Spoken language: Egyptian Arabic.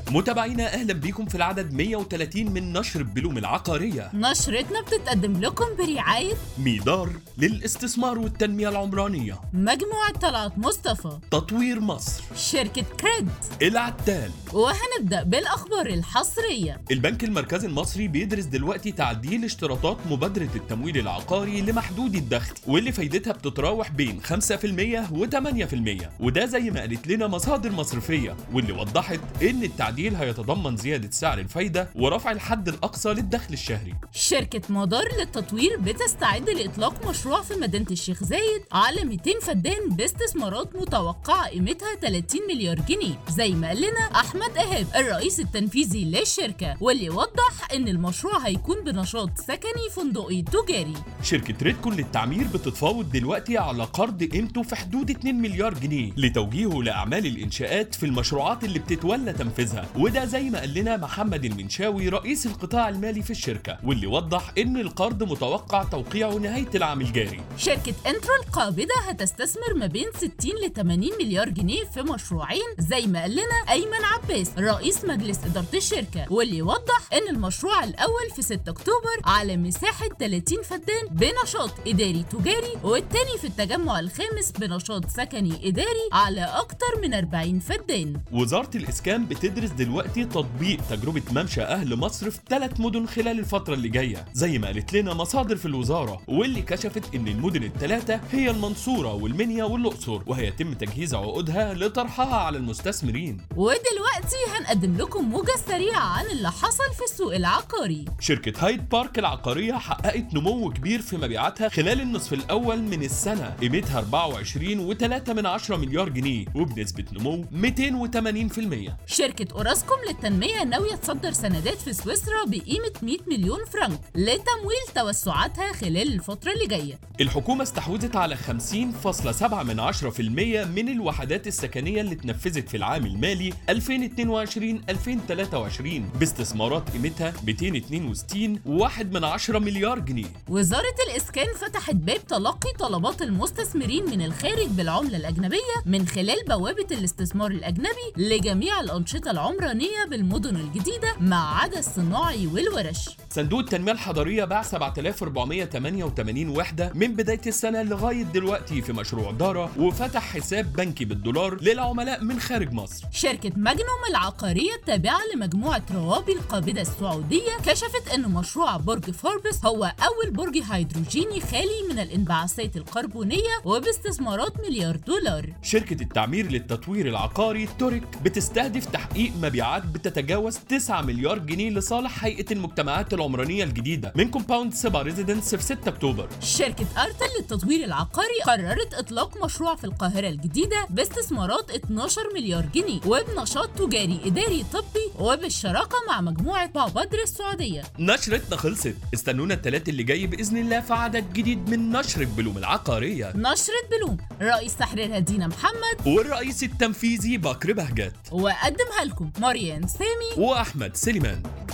متابعينا اهلا بيكم في العدد 130 من نشر بلوم العقاريه نشرتنا بتتقدم لكم برعاية ميدار للاستثمار والتنميه العمرانيه مجموعة طلعت مصطفى تطوير مصر شركة كريد العتال وهنبدأ بالأخبار الحصرية البنك المركزي المصري بيدرس دلوقتي تعديل اشتراطات مبادرة التمويل العقاري لمحدود الدخل واللي فايدتها بتتراوح بين 5% و8% وده زي ما قالت لنا مصادر مصرفية واللي وضحت ان التعديل هيتضمن زيادة سعر الفايدة ورفع الحد الأقصى للدخل الشهري شركة مدار للتطوير بتستعد لإطلاق مشروع في مدينة الشيخ زايد على 200 فدان باستثمارات متوقعة قيمتها 30 مليار جنيه زي ما قال لنا أحمد إيهاب الرئيس التنفيذي للشركة واللي وضح إن المشروع هيكون بنشاط سكني فندقي تجاري شركة ريدكون للتعمير بتتفاوض دلوقتي على قرض قيمته في حدود 2 مليار جنيه لتوجيهه لأعمال الإنشاءات في المشروعات اللي بتتولى تنفيذها وده زي ما قال لنا محمد المنشاوي رئيس القطاع المالي في الشركة واللي وضح إن القرض متوقع توقيعه نهاية العام الجاري شركة انترو القابضة هتستثمر ما بين 60 ل 80 مليار جنيه في مشروعين زي ما قال لنا أيمن عباس رئيس مجلس إدارة الشركة واللي وضح إن المشروع الأول في 6 أكتوبر على مساحة 30 فدان بنشاط إداري تجاري والتاني في التجمع الخامس بنشاط سكني إداري على أكتر من 40 فدان وزارة الإسكان بتدرس دلوقتي تطبيق تجربة ممشى أهل مصر في ثلاث مدن خلال الفترة اللي جاية زي ما قالت لنا مصادر في الوزارة واللي كشفت إن المدن الثلاثة هي المنصورة والمنيا والأقصر وهيتم تجهيز عقودها لطرحها على المستثمرين ودلوقتي هنقدم لكم موجة سريعة عن اللي حصل في السوق العقاري شركة هايد بارك العقارية حققت نمو كبير في مبيعاتها خلال النصف الأول من السنة قيمتها 24.3 من 10 مليار جنيه وبنسبة نمو 280% شركة أوراسكوم للتنمية ناوية تصدر سندات في سويسرا بقيمة 100 مليون فرنك لتمويل توسعاتها خلال الفترة اللي جاية الحكومة استحوذت على 50.7 من 10% من الوحدات السكنية اللي اتنفذت في العام المالي 2022-2023 باستثمارات قيمتها 262 واحد من 10 مليار جنيه وزارة الإسكان فتحت باب تلقي طلبات المستثمرين من الخارج بالعملة الأجنبية من خلال بوابة الاستثمار الأجنبي لجميع الأنشطة العمرانية بالمدن الجديدة ما عدا الصناعي والورش صندوق التنمية الحضرية باع 7488 وحدة من بداية السنة لغاية دلوقتي في مشروع دارا وفتح حساب بنكي بالدولار للعملاء من خارج مصر شركة ماجنوم العقارية التابعة لمجموعة روابي القابضة السعودية كشفت أن مشروع برج فوربس هو أول برج هيدروجيني خالي من الانبعاثات الكربونية وباستثمارات مليار دولار شركة التعمير للتطوير العقاري توريك بتستهدف تحقيق مبيعات بتتجاوز 9 مليار جنيه لصالح هيئة المجتمعات العمرانية الجديدة من كومباوند سبا ريزيدنس في 6 أكتوبر شركة أرتل للتطوير العقاري قررت إطلاق مشروع في القاهرة الجديدة باستثمارات 12 مليار جنيه وبنشاط تجاري إداري طبي وبالشراكة مع مجموعة بابادر السعودية نشرتنا خلصت استنونا التلات اللي جاي بإذن الله في عدد جديد من نشر بلوم العقارية نشرة بلوم رئيس تحريرها دينا محمد والرئيس التنفيذي بكر بهجت وقدمها لكم مريان سامي وأحمد سليمان